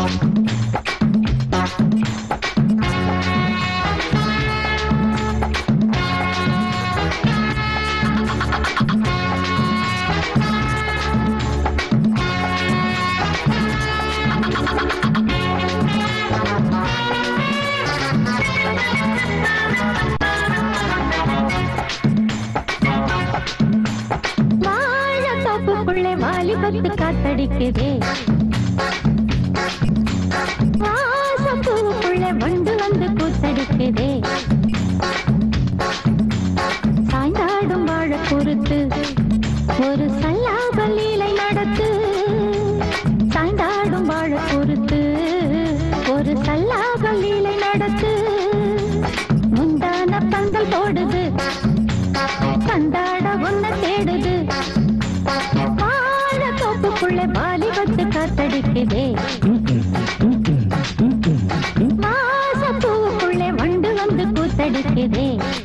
வாழ தோப்புக்குள்ளே வாலிபத்து காத்தடிக்குதே வாசம் பூவுக்குள்ளே வண்டு வந்து கூத்தடிக்குதே சாய்ந்தாடும் வாழ பொறுத்து ஒரு சல்லாப லீலை நடத்து சாய்ந்தாடும் வாழ பொறுத்து ஒரு சல்லாப லீலை நடத்து முந்தான பந்தல் போடுது கண்டாட ஒன்ன தேடுது வாழ தோப்புக்குள்ளே வாலிபத்து காத்தடிக்குதே மாசம் பூவுக்குள்ளே வண்டு வந்து கூத்தடிக்குதே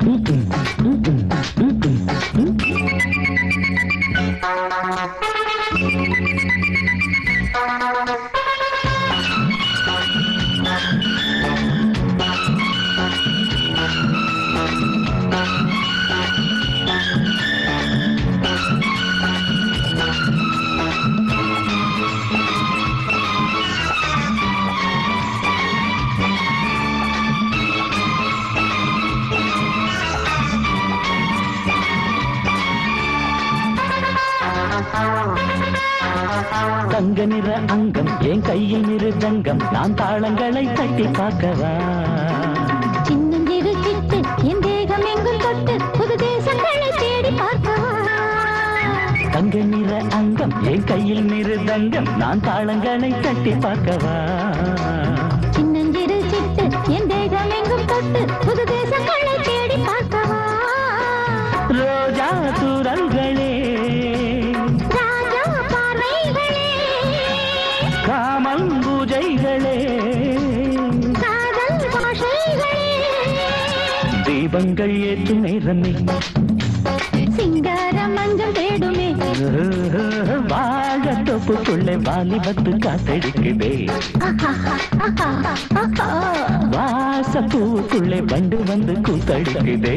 தங்க நிற அங்கம் என் கையில் மிருதங்கம் நான் தாளங்களை தட்டி பார்க்கவா சின்னஞ்சிறு சிட்டு என் தேகம் எங்கும் தொட்டு புது தேசங்களை தேடி பார்க்கவா தங்க நிற அங்கம் என் கையில் மிருதங்கம் நான் தாளங்களை தட்டி பார்க்கவா சின்னஞ்சிறு சிட்டு என் தேகம் எங்கும் தொட்டு புது தேசங்களை தேடி பார்க்கவா ரோஜா தூரல்களே ராஜா பார்வைகளே காமல் பூஜைகளே காதல் பாஷைகளே தீபங்கள் ஏற்றும் நேரமே சிங்கார மஞ்சள் தேடுமே வாழ தொப்புக்குள்ளே வாலிபத்து காத்தடிக்குதே வாச பூவுக்குள்ளே வண்டு வந்து கூத்தடிக்குதே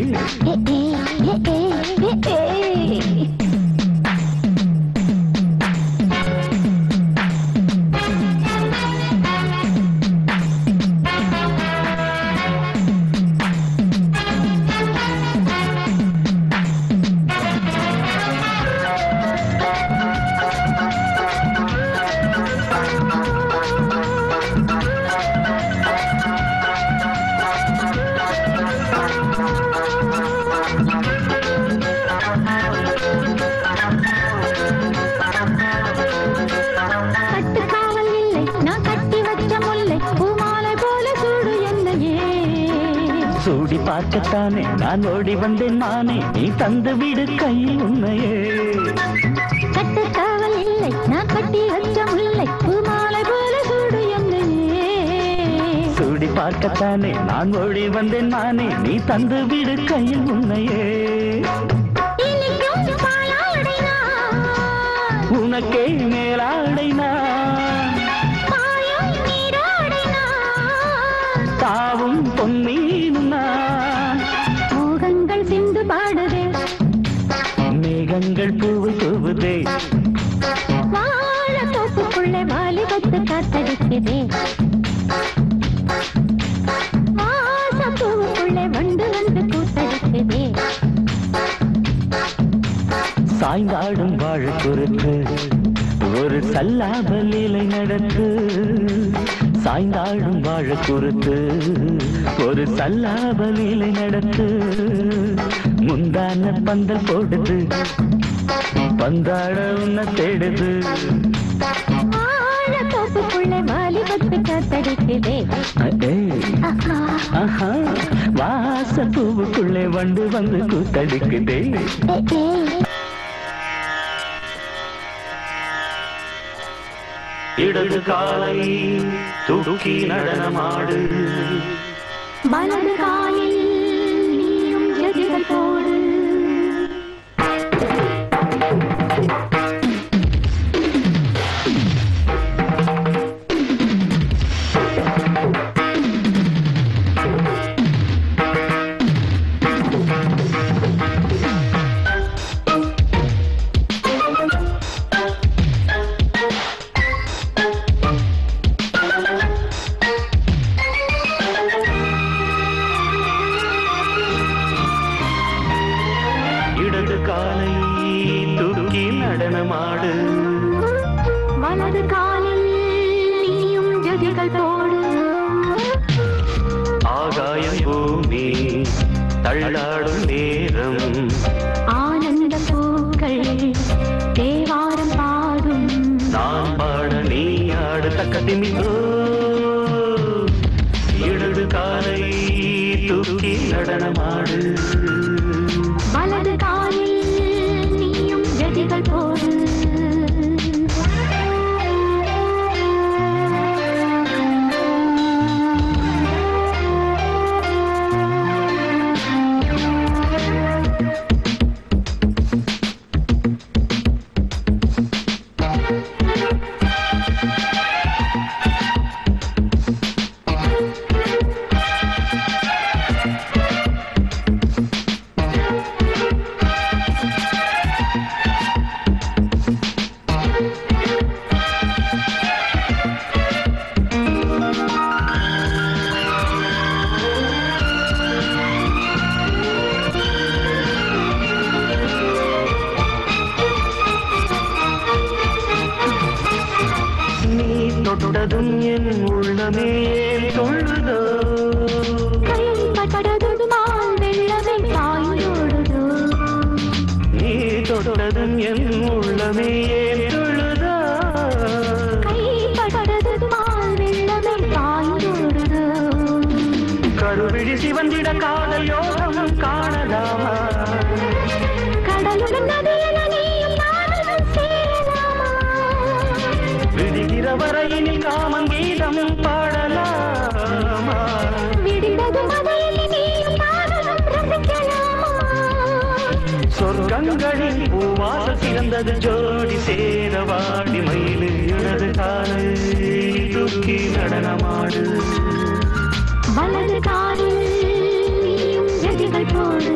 கட்டுக்காவல் இல்லை நான் கட்டி வச்ச முல்லை பூமாலை போல சூடு என்னையே சூடி பார்க்கத்தானே நான் ஓடி வந்தேன் நானே நீ தந்து விடு கையில் உன்னையே கட்டுக்காவல் இல்லை நான் கட்டி வச்ச முல்லை பூமாலை போல சூடு என்னையே சூடி பார்க்கத்தானே நான் ஓடி வந்தேன் நானே நீ தந்து விடு கையில் உன்னையே இனிக்கும் பாலாடை நான் உனக்கே மேலாடை நான் பாயும் நீராடை நான் தாவும் பொன்னீனும் நான் மோகங்கள் சிந்து பாடுதே மேகங்கள் பூவு தூவுதே வாழ தோப்புக்குள்ளே வாலிபத்து காத்தடிக்குதே வாச பூவுக்குள்ளே வண்டு வந்து கூத்தடிக்குதே சாய்ந்தாடும் வாழ குறுக்கு ஒரு சல்லாப லீலை நடத்து சாய்ந்தாடும் வாழ குறுத்து ஒரு சல்லாப லீலை நடத்து முந்தான பந்தல் போடுது பந்தாட உன்னை தேடுது வாழ தோப்புக்குள்ளே வாலிபத்து காத்தடிக்குதே ஏய், ஆஹா ஆஹா வாச பூவுக்குள்ளே வண்டு வந்து கூத்தடிக்குதே ஏ, ஏ. இடது காலை தூக்கி நடனமாடு வலது காலில் நீயும் ஜதிகள் போடு தள்ளாடும் நேரம் ஆனந்த பூக்கள் தேவாரம் பாடும் நான் பாட நீ ஆடு தக்கத்திமிதோ இடது காலை தூக்கி நடனமாடு வலது காலில் நீயும் ஜதிகள் போடு நீ தொட்டதும் என் உள்ளமே தொழுதோ கை பட்டதுமால் வெள்ளமே பாய்ந்தோடுதோ நீ தொட்டதும் என் உள்ளமே தொழுதோ கை பட்டதுமால் வெள்ளமே பாய்ந்தோடுதோ கருவிழி சிவந்திட காதல் யோகம் காணலாமா கடலுடன் நதியென நீயும் நானும் சேரலாமா விடுகிற வரையினில் காமன் கீதம் பாடலாமா விடிந்தது மதையில் நீயும் நானும் ரசிக்கலாமா சொர்க்கங்களில் பூவாச சிறந்தது ஜோடி சேரவாடி மயிலு இடது காலை தூக்கி நடனமாடு வலது காலில் நீயும் ஜதிகள் போடு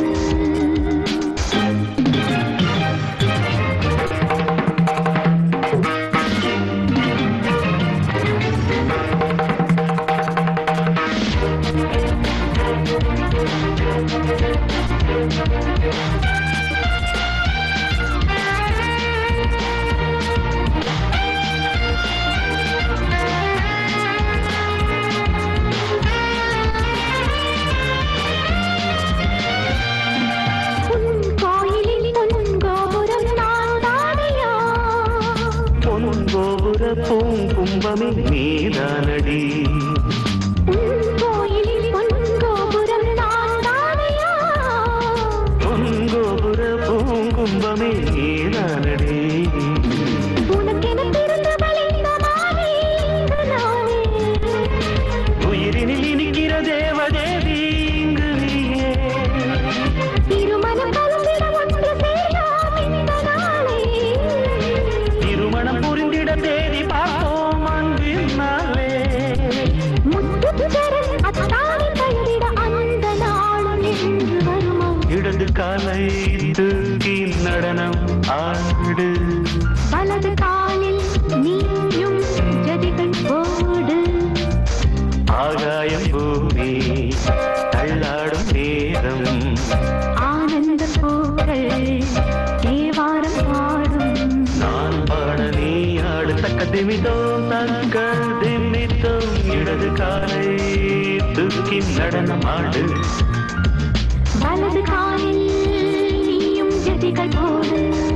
உன் கோயிலில் பொன் கோபுரம் நான் தானையா பொன் கோபுர பூங்கும்பமே நீதானடி உன் கோயிலில் பொன் கோபுரம் நான் தானையா பொன் கோபுர பூங்கும்பமே நீதானடி உனக்கென பிறந்த வளைந்த மாலை இங்கு நானே உயிரினில் இனிக்கிற தேவதேவி இங்கு நீயே திருமணம் கலந்திட ஒன்று சேரலாம் இந்த நாளே திருமணம் புரிந்திட தேதி பார்த்தோம் அன்பினாலே முத்துச்சரன் அத்தானி பெயரிட அந்த நாளும் என்று வருமா இடது காலை தூக்கி நடனம் ஆடு வலது காலில் நீயும் ஜதிகள் போடு ஆகாயம் பூமி தள்ளாடும் நேரம் ஆனந்த பூக்கள் தேவாரம் பாடும் நான் பாட நீ ஆடு தக்க திமிதோ தக்க திமித்தோ இடது காலை தூக்கி நடனம் ஆடு வலது காலில் நீயும் ஜதிகள் போடு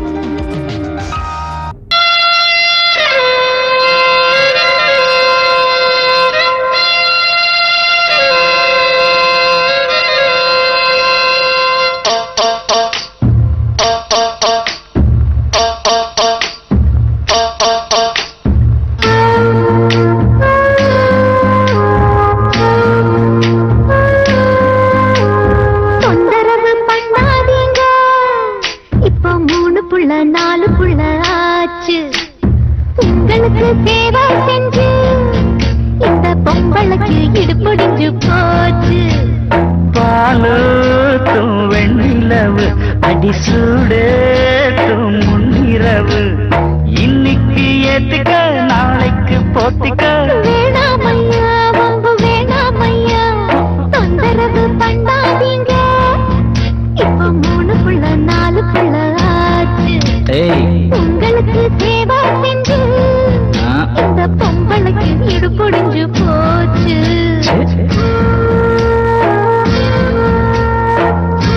தொந்தரவு பண்ணாதீங்க இப்ப மூணு புள்ள நாலு புள்ள ஆச்சு உங்களுக்கு சேவை செஞ்சு இந்த பொம்பளைக்கு இடுப்பொடிஞ்சு போச்சு பாலூட்டும் வெண்ணிலவு அடிசூடேட்டும் முன்னிரவு இன்னைக்கு ஏத்துக்க நாளைக்கு போத்திக்க வேணாமையா வம்பு வேணாமையா தொந்தரவு பண்ணாதீங்க இப்ப மூணு புள்ள நாலு புள்ள ஆச்சு ஏய் உங்களுக்கு சேவை செஞ்சு இந்த பொம்பளைக்கு இடுப்பொடிஞ்சு போச்சு சே, சே.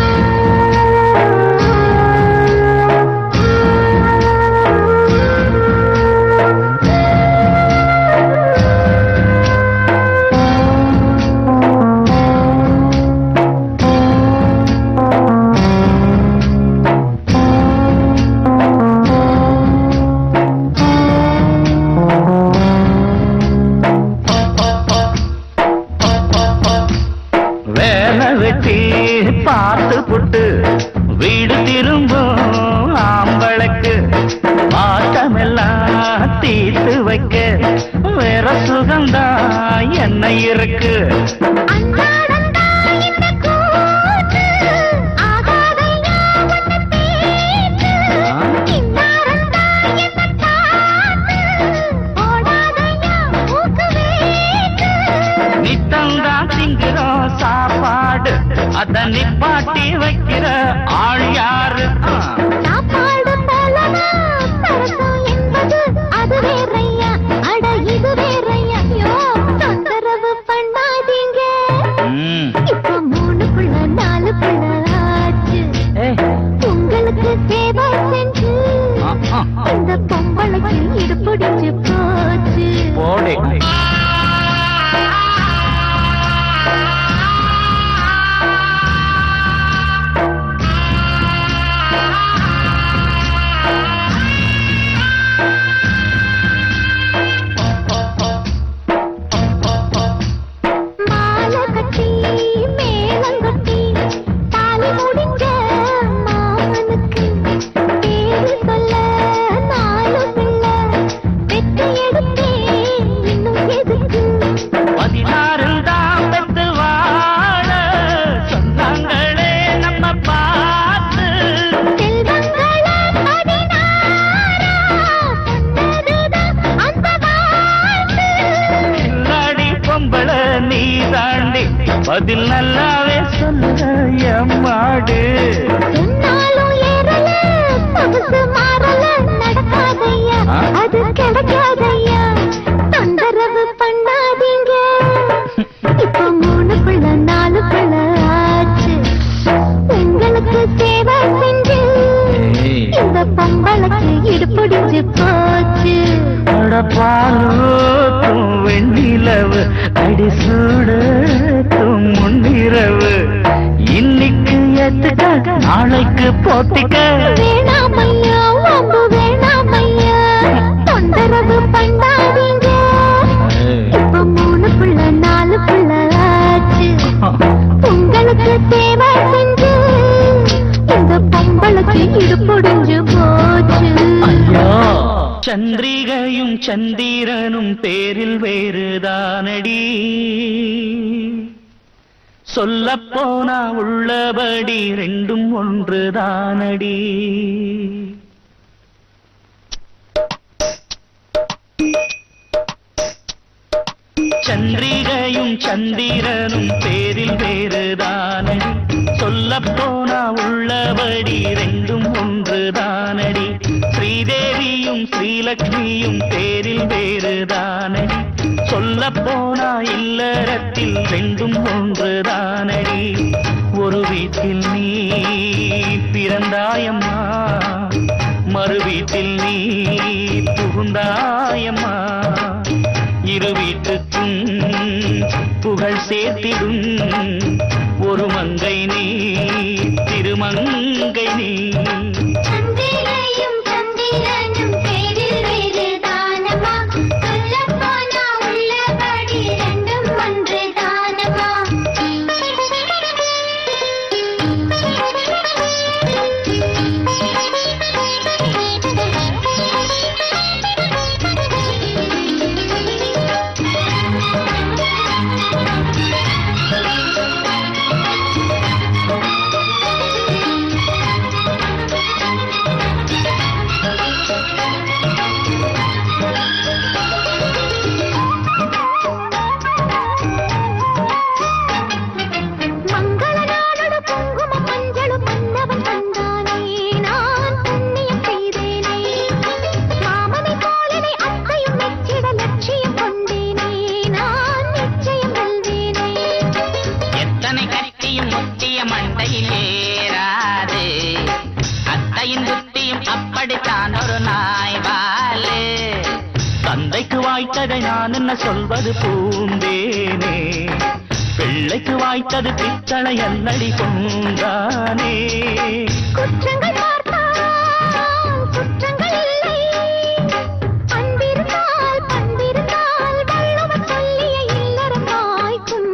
சுகம்தான் என்ன இருக்கு அன்றாடந்தா இந்த கூத்து, ஆகாதையா உன்னை பேத்து. இன்னாரந்தா என்ன காத்து, ஓடாதையா மூக்கு வேத்து. நித்தந்தான் திங்குறோம் சாப்பாடு அத நிப்பாட்டி வைக்கிற ஆள் யாரு ஆ. சாப்பாடு போலதான் சரசம் என்பது அது வேறையா, அட இது வேறையா. ஐயோ, தொந்தரவு பண்ணாதீங்க ம். இப்ப மூணு புள்ள நாலு புள்ள ஆச்சு ஏய். உங்களுக்கு சேவை செஞ்சு ஆ, ஆ, ஆ. இந்த பொம்பளைக்கு இடுப்பிடிச்சு போச்சு போடு மாலை கட்டி மேளம் கொட்டி தாலி முடிஞ்ச மாமனுக்கு பேரு சொல்ல நாலு பிள்ளை வெற்றி எடுத்தேன் இன்னும் எதுக்கு பதினாறு தான் பெத்து வாழ சொன்னாங்களே நம்ம பார்த்து செல்வங்கள பதினாறா சொன்னதுதான் அந்த வாழ்த்து கில்லாடி பொம்பள நீ தாண்டி பதில் நல்லாவே சொல்லுற எம்மாடு என்னாலும் ஏறல பகுசு மாறல நடக்காதையா ஆ? அது கிடைக்காதையா தொந்தரவு பண்ணாதீங்க இப்ப மூணு பிள்ளை நாலு பிள்ளை ஆச்சு உங்களுக்கு சேவை செஞ்சு இந்த பொம்பளைக்கு இடுப்பிடிச்சு போச்சு பாலூத்தும் வெண்ணிலவு அடி சூடத்தும் முன்னிரவு இன்னைக்கு ஏத்துக்க நாளைக்கு போட்டிக்க வேணாமையா வம்பு வேணாமையா தொந்தரவு பண்ணாதீங்க இப்ப மூணு புள்ள நாலு புள்ள ஆச்சு உங்களுக்கு சேவை செஞ்சு இந்த பொம்பளைக்கு இடுப்புடிஞ்சு போச்சு ஐயோ சந்திரிகையும் சந்திரனும் பேரில் வேறுதானடி சொல்லப் போனா உள்ளபடி ரெண்டும் ஒன்றுதானடி சந்திரிகையும் சந்திரனும் பேரில் வேறுதானடி சொல்லப் போனா உள்ளபடி ரெண்டும் ஒன்றுதானடி ஸ்ரீதேவியும் ஸ்ரீலக்ஷ்மியும் பேரில் வேறுதானடி சொல்லப் போனா இல்லறத்தில் ரெண்டும் ஒன்றுதானடி ஒரு வீட்டில் நீ பிறந்தாயம்மா மறு வீட்டில் நீ புகுந்தாயம்மா இரு வீட்டுக்கும் புகழ் சேர்த்திடும் ஒரு மங்கை நீ திருமங்கை நீ சந்திரையும் சந்திரனும் பேரில் வேறு தானமா சொல்லப் போனா உள்ளபடி ரெண்டும் ஒன்று தானமா மங்கள நாளோடு குங்குமம் மஞ்சளும் மன்னவன் தந்தானே நான் புண்ணியம் செய்தேனே மாமனை போலவே அத்தையும் மெச்சிட லட்சியம் கொண்டேனே நான் நிச்சயம் வெல்வேனே எத்தனை கட்டியும் முட்டிய மண்டையில் ஏறாது அத்தையின் புத்தியும் அப்படித்தான் ஒரு நாய் வாலு தந்தைக்கு வாய்த்ததை நான் என்ன சொல்வது பூந்தேனே பிள்ளைக்கு வாய்த்தது பித்தளை அல்லடி கொண்டானே குற்றங்கள் பார்த்தால் குற்றங்கள் இல்லை அன்பிருந்தால் பண்பிருந்தால் வள்ளுவர் சொல்லிய இல்லறம் வாய்க்கும்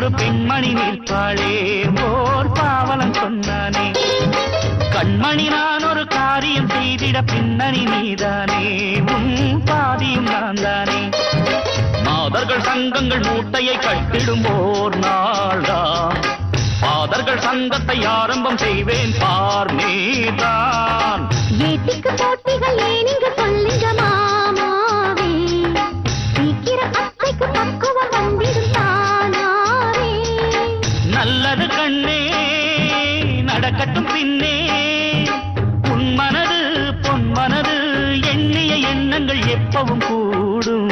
ஒரு பெண்மணி நிற்பாளே ஓர் பாவலன் சொன்னானே கண்மணி நான் ஒரு காரியம் செய்திட பின்னணி நீதானே உன் பாதியும் நான் தானே மாதர்கள் சங்கங்கள் மூட்டையை கட்டிடும் ஓர் நாள்தான் பாதர்கள் சங்கத்தை ஆரம்பம் செய்வேன் பார் நீதான் ஏட்டிக்கு போட்டிகள் ஏனிங்க சொல்லுங்க மாமாவே சீக்கிரம் அத்தைக்கு பக்குவம் வந்திடும் தானாவே நல்லது கண்ணே நடக்கட்டும் பின்னே உன் மனது பொன் மனது எண்ணிய எண்ணங்கள் எப்பவும் கூடும்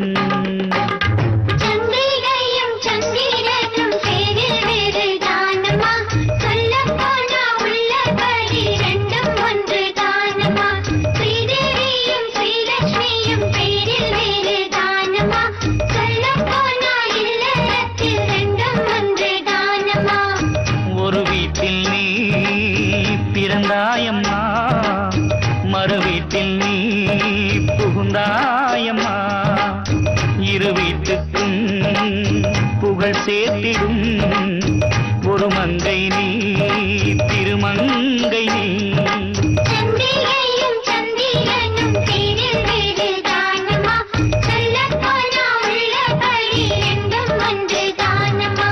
சந்திரிகையும் சந்திரனும் பேரில் வேறு தானமா சொல்லப் போனா உள்ளபடி ரெண்டும் ஒன்று தானமா ஸ்ரீதேவியும் ஸ்ரீலக்ஷ்மியும் பேரில் வேறு தானமா சொல்லப் போனா இல்லறத்தில் ரெண்டும் ஒன்று தானமா ஒரு வீட்டில் நீ பிறந்தாயம்மா மறு வீட்டில் நீ புகுந்தாயம்மா இரு வீட்டுக்கும் புகழ் சேர்த்திடும் ஒரு மங்கை நீ திருமங்கை நீ சந்திரிகையும் சந்திரனும் பேரில் வேறு தானமா சொல்லப் போனா உள்ளபடி ரெண்டும் ஒன்று தானமா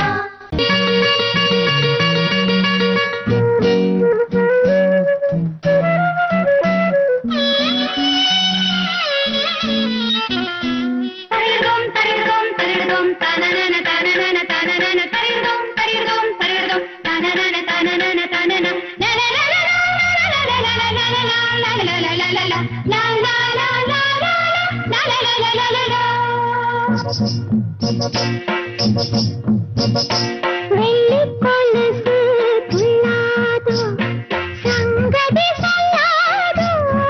தரிர்தோம் தரிர்தோம் தரிர்தோம் தனனன தனனன தனனன தரிர்தோம் தரிர்தோம் தரிர்தோம் தனனன தனனன தனன வெள்ளிக் கொலுசு துள்ளாதோ, சங்கதி சொல்லாதோ.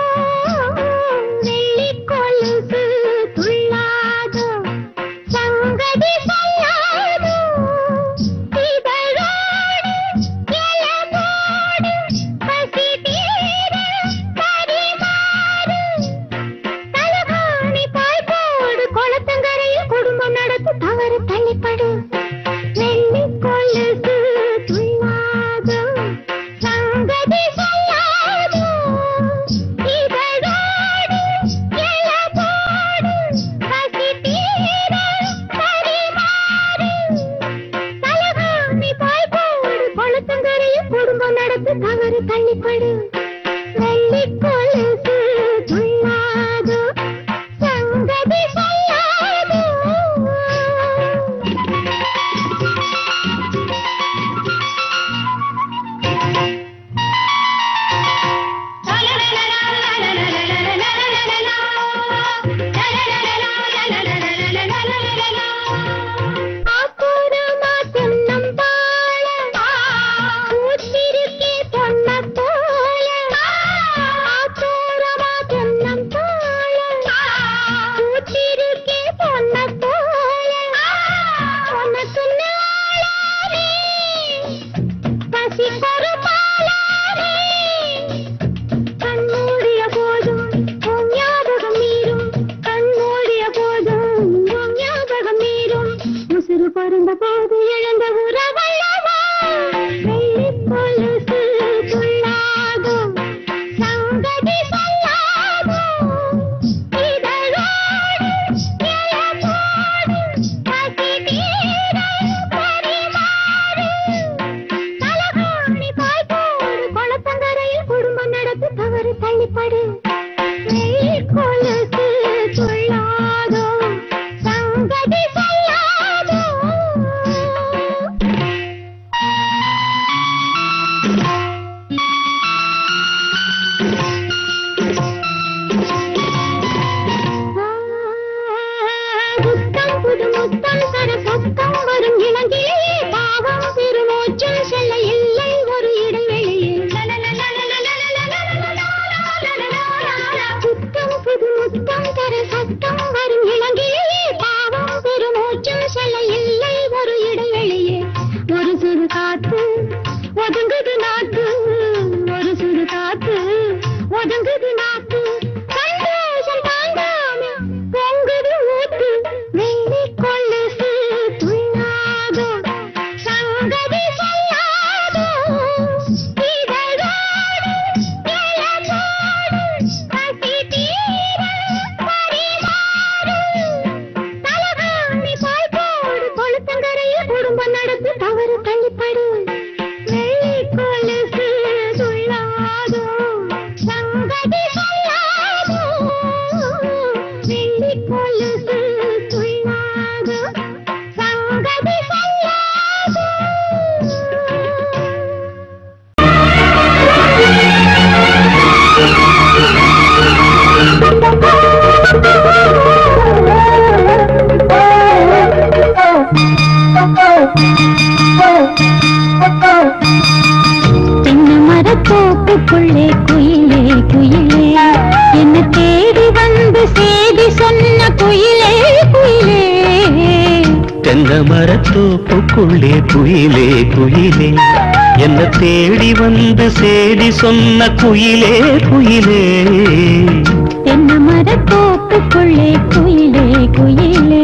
வெள்ளிக் கொலுசு துள்ளாதோ, சங்கதி சொல்லாதோ. இதழோடு எலவோடு பசி தீர பரிமாறு. தலகாணி பாய் போடு குளத்தங்கரையில் குடும்பம் நடத்து தவறு தள்ளிப்படு வெள்ளி கொலுசு துள்ளாதோ சங்கதி சொல்லாதோ இதழோடு எலவோடு பசி தீர பரிமாறு. தலகாணி பாய் போடு குளத்தங்கரையில் குடும்பம் நடத்து தவறு தள்ளிப்படு வெள்ளி கொலுசு துள்ளாதோ சங்கதி சொல்லாதோ ஆத்தூரமா தென்னம் பாழ ஊத்திருக்கே பொன்னப் போல ஆத்தூரமா தென்னம் பாழ ஊத்திருக்கே பொன்னப் போல உனக்கு நாளானே பசி பொறுப்பாளானே கண்மூடிய போதும் உன் ஞாபகம் மீறும் கண்மூடிய போதும் உன் ஞாபகம் மீறும் முசிறு பருந்த போது எழுந்த உறவல்லவா வெள்ளிக் கொலுசு துள்ளாகும் சங்கதி சொல்லாதோ இதழோடு எலவோடு பசி தீர பரிமாறு தலகாணி பாய் போடு குளத்தங்கரையில் குடும்பம் நடத்து தவறு தள்ளிப்படு வெள்ளி கொலுசு சொல்லாதோ சங்கதி சொல்லாதோ முத்தம் புது முத்தம் தர சொத்தம் வரும் இளங்கிலேயே பாவம் பெருமோச்சம் செல்ல இல்லை ஒரு இடைவெளியில் தோப்புக்குள்ளே குயிலே குயிலே என்ன தேடி வந்து செய்தி சொன்ன குயிலே குயிலே தென்ன மரத்தோப்புக்குள்ளே குயிலே குயிலே என்ன தேடி வந்து சேதி சொன்ன குயிலே குயிலே தென்னை மரத்தோப்புக்குள்ளே குயிலே குயிலே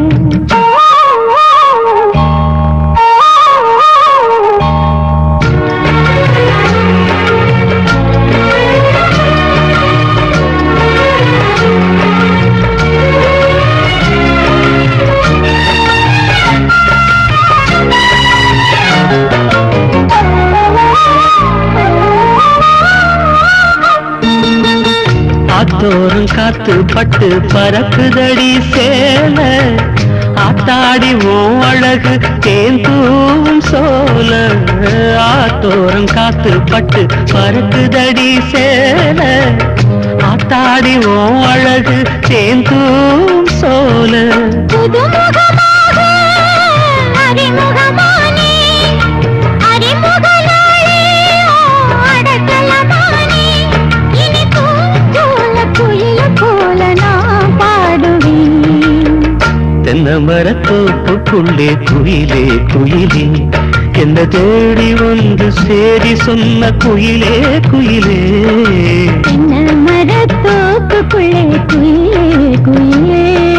ஆத்தோறும் காத்து பட்டு பறக்குதடி சேல ஆத்தாடி ஓ அழகு தேந்தூவும் சோல ஆத்தோறும் காத்து பட்டு பறக்குதடி சேல ஆத்தாடி ஓ அழகு தேந்தூவும் சோல புதுமுகமாக அறிமுகமானே அறிமுகனாளே அடக்கலமானே இனி பூஞ்சோல குயில போல நான் பாடுவேன் தென்ன மரத்தோப்புக்குள்ளே குயிலே குயிலே என்ன தேடி வந்து சேரி சொன்ன குயிலே குயிலே என்ன மரத்தோப்புக்குள்ளே குயிலே குயிலே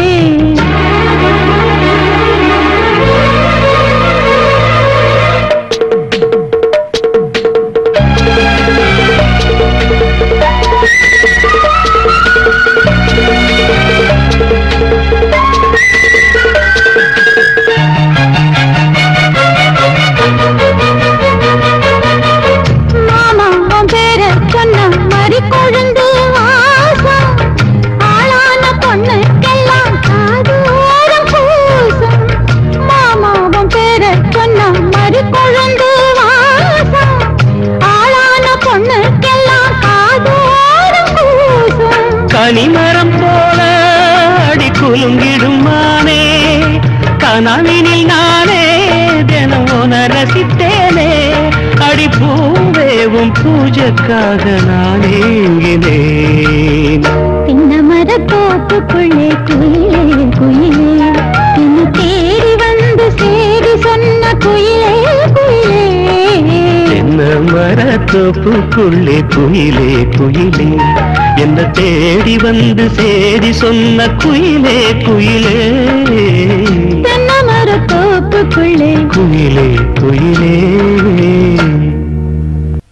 மாமா உன் பேர சொன்ன மறி கொழுந்து வாசம் ஆளான பொண்ணுக்கெல்லாம் காதோரம் பூசம் மாமா உன் பேர சொன்ன மறி கொழுந்து வாசம் ஆளான பொண்ணுக்கெல்லாம் காதோரம் பூசம் கனிமரம் போல அடி குலுங்கிடும் மானே கனவினில் நானே தினம் உன ரசித்தேனே அடி பூவேவும் பூஜைக்காக நான் ஏங்கினேன் பின்ன மரத்தோப்புக்குள்ளே குயிலே குயிலே என்ன தேடி வந்து சேரி சொன்ன குயிலே குயிலே என்ன மரத்தோப்புக்குள்ளே குயிலே குயிலே என்ன தேடி வந்து சேதி சொன்ன குயிலே குயிலே தென்னை மரத்தோப்புக்குள்ளே குயிலே குயிலே